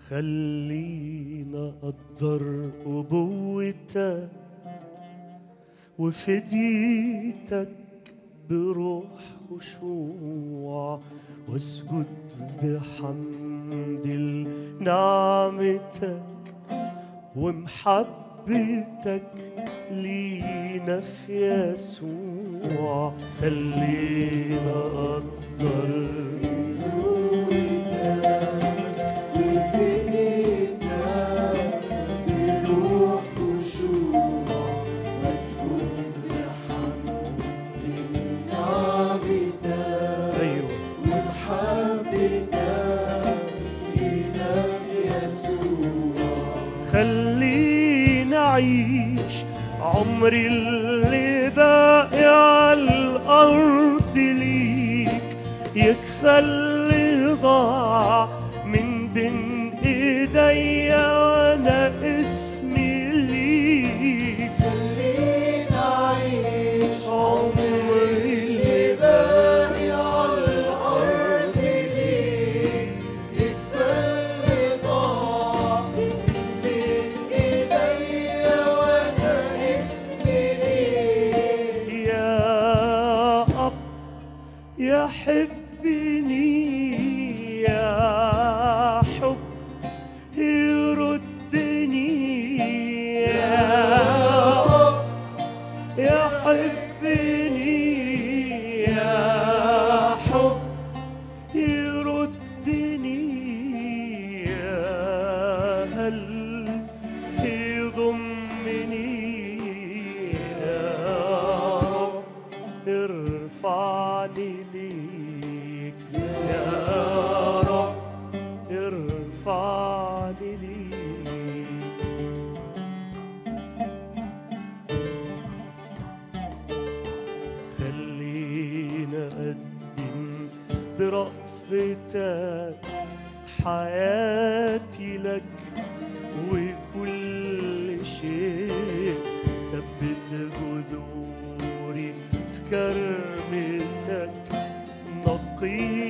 خلينا أقدر أبوتك وفديتك بروح خشوع واسجد بحمد نعمتك ومحبتك لينا في يسوع خلينا أقدر أيوة خلينا أعيش عمري اللي باقي على الأرض ليك يكفى اللي ضاع من بين إيديا وأنا اسمي ليك عمري اللي باقي على الأرض ليك يا أب يا حبني يا حب يردني يا أب يا حبني يا حب يردني يا قلب يضمني يا رب ارفعني ليك يا رب ارفعني ليك خلينا أقدم برأفتك حياتي لك وكل شيء ثبت جذوري في كرمتك نقي